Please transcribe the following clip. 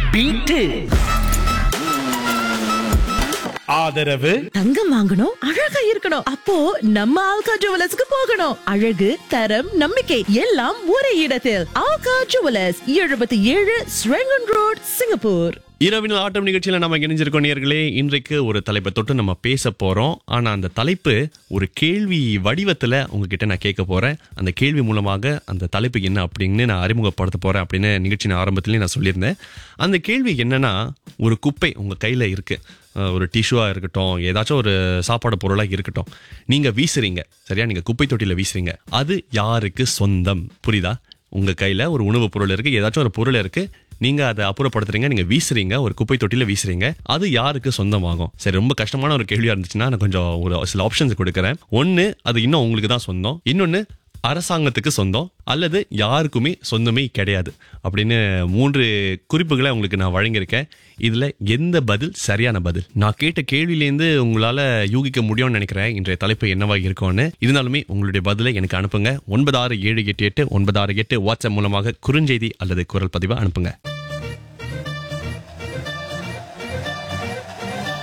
beat ஆதரவு தங்கம் வாங்கணும் அழகா இருக்கணும் அப்போ நம்ம ஆல்கா ஜுவலர்ஸ்க்கு போகணும் அழகு தரம் நம்பிக்கை எல்லாம் ஒரே இடத்தில் ஆல்கா ஜுவலர்ஸ் எழுபத்தி ஏழு ஸ்ரெங்கன் ரோட் சிங்கப்பூர் இரவின் ஆட்டம் நிகழ்ச்சியில நம்ம இணைஞ்சிருக்கோம் நேர்களே இன்றைக்கு ஒரு தலைப்பை தொட்டு நம்ம பேச போறோம் ஆனா அந்த தலைப்பு ஒரு கேள்வி வடிவத்துல உங்ககிட்ட நான் கேட்க போறேன் அந்த கேள்வி மூலமாக அந்த தலைப்பு என்ன அப்படின்னு நான் அறிமுகப்படுத்த போறேன் அப்படின்னு நிகழ்ச்சியின் ஆரம்பத்திலேயே நான் சொல்லியிருந்தேன் அந்த கேள்வி என்னன்னா ஒரு குப்பை உங்க கையில இருக்கு அஹ் ஒரு டிஷ்யூவா இருக்கட்டும் ஏதாச்சும் ஒரு சாப்பாடு பொருளா இருக்கட்டும் நீங்க வீசுறீங்க சரியா நீங்க குப்பை தொட்டியில வீசுறீங்க அது யாருக்கு சொந்தம் புரியுதா உங்க கையில ஒரு உணவுப் பொருள் இருக்கு ஏதாச்சும் ஒரு பொருள் இருக்கு நீங்க அதை அப்புறப்படுத்துறீங்க நீங்க வீசுறீங்க ஒரு குப்பை தொட்டியில வீசுறீங்க அது யாருக்கு சொந்தமாகும் சரி ரொம்ப கஷ்டமான ஒரு கேள்வியா இருந்துச்சுன்னா நான் கொஞ்சம் ஒரு சில ஆப்ஷன்ஸ் கொடுக்குறேன் ஒன்னு அது இன்னும் உங்களுக்கு தான் சொந்தம் இன்னொன்னு அரசாங்கத்துக்கு சொந்தம் அல்லது யாருக்குமே சொந்தமே கிடையாது அப்படின்னு மூன்று குறிப்புகளை உங்களுக்கு நான் வழங்கியிருக்கேன் இதுல எந்த பதில் சரியான பதில் நான் கேட்ட கேள்வியிலேருந்து உங்களால யூகிக்க முடியும்னு நினைக்கிறேன் இன்றைய தலைப்பு என்னவா இருக்கும்னு இருந்தாலுமே உங்களுடைய பதிலை எனக்கு அனுப்புங்க ஒன்பது ஆறு ஏழு எட்டு எட்டு ஒன்பது ஆறு எட்டு வாட்ஸ்அப் மூலமாக குறுஞ்செய்தி அல்லது குரல் பதிவை அனுப்புங்க